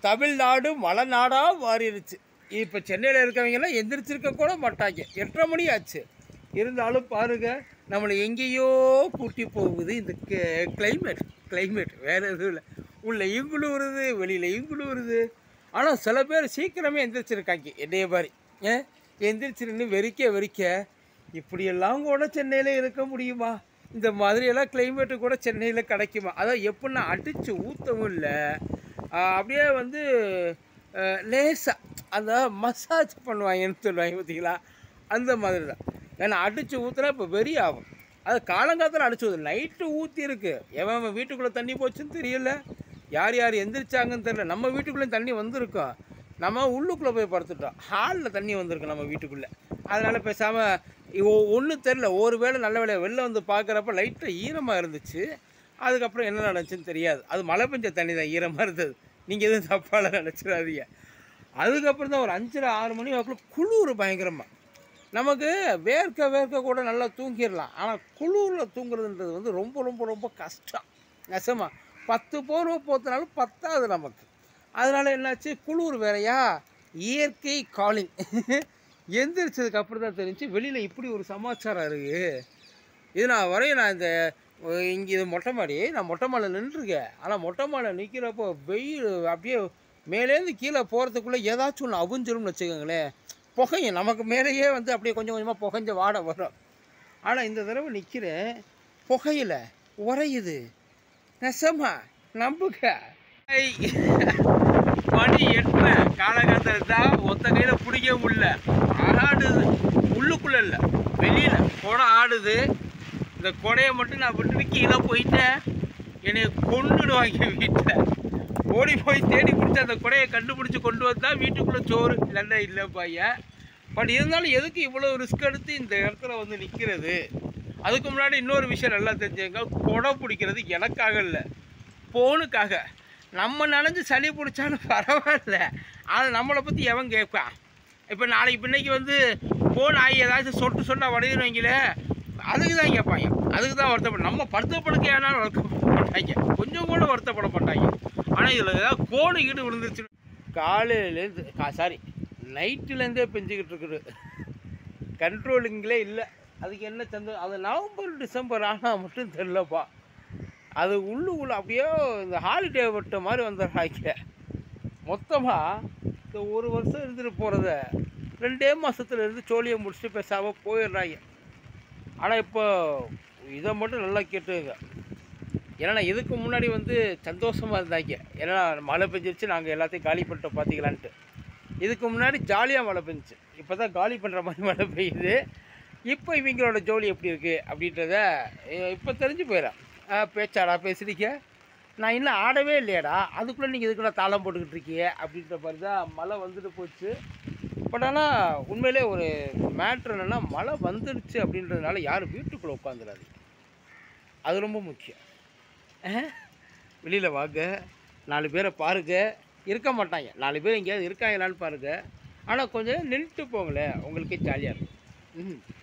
தமிழ்நாடு மலை நாடாக மாறிடுச்சு இப்போ சென்னையில் இருக்கவங்கெல்லாம் எந்திரிச்சிருக்க கூட மாட்டாங்க எட்டரை மணி ஆச்சு இருந்தாலும் பாருங்க நம்மளை எங்கேயோ கூட்டி போகுது இந்த கிளைமேட் கிளைமேட் வேறு எதுவும் இல்லை உள்ளேயும் குளிருது வெளியிலையும் குளிருது ஆனால் சில பேர் சீக்கிரமே எந்திரிச்சிருக்காங்க என்னைய மாதிரி ஏன் எந்திரிச்சிருந்து வெறிக்க வெறிக்க இப்படியெல்லாம் கூட சென்னையில் இருக்க முடியுமா இந்த மாதிரியெல்லாம் கிளைமேட்டு கூட சென்னையில் கிடைக்குமா அதான் எப்படின்னா அடித்து ஊற்றவும் இல்லை அப்படியே வந்து லேசாக அந்த மசாஜ் பண்ணுவாங்கன்னு சொல்லுவாங்க பார்த்தீங்களா அந்த மாதிரி தான் ஏன்னா அடித்து ஊற்றுனா இப்போ வெறி ஆகும் அது காலங்காலத்தில் அடிச்சு ஊற்று நைட்டு ஊற்றி இருக்கு எவன் எவன் வீட்டுக்குள்ளே தண்ணி போச்சுன்னு தெரியல யார் யார் எந்திரிச்சாங்கன்னு தெரியல நம்ம வீட்டுக்குள்ளே தண்ணி வந்திருக்கோம் நம்ம உள்ளுக்குள்ளே போய் படுத்துட்டோம் ஹாலில் தண்ணி வந்திருக்கு நம்ம வீட்டுக்குள்ளே அதனால் பேசாமல் ஒன்றும் தெரில ஒரு வேளை நல்ல வேலையை வெளில வந்து பார்க்குறப்ப லைட்டாக ஈரமாக இருந்துச்சு அதுக்கப்புறம் என்ன நடந்துச்சுன்னு தெரியாது அது மழை பெஞ்ச தண்ணி தான் ஈரமாக இருந்தது நீங்கள் எதுவும் தப்பால நினச்சிடாதீங்க அதுக்கப்புறம் தான் ஒரு அஞ்சரை ஆறு மணி வாக்குள்ள குளிர் பயங்கரமாக நமக்கு வேர்க்க வேர்க்க கூட நல்லா தூங்கிடலாம் ஆனால் குளிரில் தூங்குறதுன்றது வந்து ரொம்ப ரொம்ப ரொம்ப கஷ்டம் நெசமா பத்து போர்வை போத்தினாலும் பத்தாது நமக்கு அதனால் என்னாச்சு குளிர் வேறையா இயற்கை காலிங் எந்திரிச்சதுக்கு அப்புறம் தான் தெரிஞ்சு வெளியில் இப்படி ஒரு சமாச்சாரம் இருக்குது இது நான் வரையும் நான் இந்த இங்கே இது மொட்டை மாடி நான் மொட்டை மாலை நின்றுருக்கேன் ஆனால் மொட்டை மாலை நிற்கிறப்போ வெயில் அப்படியே மேலேருந்து கீழே போகிறதுக்குள்ளே ஏதாச்சும் ஒன்று அவிஞ்சிரும்னு வச்சுக்கோங்களேன் புகையும் நமக்கு மேலேயே வந்து அப்படியே கொஞ்சம் கொஞ்சமாக புகைஞ்ச வாடை வரும் ஆனால் இந்த தடவை நிற்கிறேன் புகையில உறையுது நெசமா நம்புக ஐ. மணி எட்டு காலகட்டத்தில் தான் ஒத்த கையில் பிடிக்க முடியல ஆடுது உள்ளுக்குள்ளே இல்லை வெளியில் குடம் ஆடுது இந்த கொடையை மட்டும் நான் விட்டுட்டு கீழே போயிட்டேன் என்னை கொண்டுடுவாங்க வீட்டில் ஓடி போய் தேடி பிடிச்சி அந்த கொடையை கண்டுபிடிச்சி கொண்டு வந்தா வீட்டுக்குள்ளே சோறு இல்லைன்னா இல்லை பையன் பட் இருந்தாலும் எதுக்கு இவ்வளோ ரிஸ்க் எடுத்து இந்த இடத்துல வந்து நிற்கிறது அதுக்கு முன்னாடி இன்னொரு விஷயம் நல்லா தெரிஞ்சுங்க கொடை பிடிக்கிறது எனக்காக இல்லை ஃபோனுக்காக நம்ம நனைஞ்சு சளி பிடிச்சாலும் பரவாயில்ல ஆனால் நம்மளை பற்றி எவன் கேட்பான் இப்போ நாளைக்கு பின்னைக்கு வந்து ஃபோன் ஆகி ஏதாச்சும் சொட்டு சொன்னா வடையிடுவாங்களே அதுக்கு தான் கேட்பாங்க அதுக்கு தான் வருத்தப்பட நம்ம படுத்த படுக்கையானாலும் வருத்தப்பட மாட்டாங்க கொஞ்சம் கூட வருத்தப்பட மாட்டாங்க ஆனால் இதில் ஏதாவது கோணு கீடு விழுந்துருச்சு காலையிலேருந்து கா சாரி நைட்டுலேருந்தே பெஞ்சிக்கிட்டு இருக்குது கண்ட்ரோலிங்களே இல்லை அதுக்கு என்ன சந்தோஷம் அது நவம்பர் டிசம்பர் ஆனால் மட்டும் தெரிலப்பா அது உள்ளுக்குள்ள அப்படியே இந்த ஹாலிடே விட்ட மாதிரி வந்துடுறாங்க மொத்தமாக இந்த ஒரு வருஷம் இருந்துட்டு போகிறத ரெண்டே மாசத்துல இருந்து சோழியை முடிச்சுட்டு பேசாமல் போயிடுறாங்க ஆனால் இப்போ இதை மட்டும் நல்லா கேட்டுங்க ஏன்னா இதுக்கு முன்னாடி வந்து சந்தோஷமாக இருந்தாங்க ஏன்னா மழை பெஞ்சிருச்சு நாங்கள் எல்லாத்தையும் காலி பண்ணிட்டோம் பார்த்தீங்களான்ட்டு இதுக்கு முன்னாடி ஜாலியாக மழை பெஞ்சுச்சு இப்போ தான் காலி பண்ணுற மாதிரி மழை பெய்யுது இப்போ இவங்களோட ஜோலி எப்படி இருக்குது அப்படின்றத இப்போ தெரிஞ்சு போயிடும் பேச்சாடா பேசுறீங்க நான் இன்னும் ஆடவே இல்லையாடா அதுக்குள்ளே நீங்கள் இதுக்குள்ள தாளம் போட்டுக்கிட்டு இருக்கீங்க அப்படின்ற மாதிரி தான் மழை வந்துட்டு போச்சு பட் ஆனால் உண்மையிலே ஒரு மேட்ரு என்னென்னா மழை வந்துடுச்சு அப்படின்றதுனால யாரும் வீட்டுக்குள்ளே உட்காந்துடாதீங்க அது ரொம்ப முக்கியம் வெளியில் வாங்க நாலு பேரை பாருங்க இருக்க மாட்டாங்க நாலு பேர் எங்கேயாவது இருக்காங்களான்னு பாருங்க ஆனால் கொஞ்சம் நின்றுட்டு போங்களேன் உங்களுக்கே ஜாலியாக இருக்கும் ம்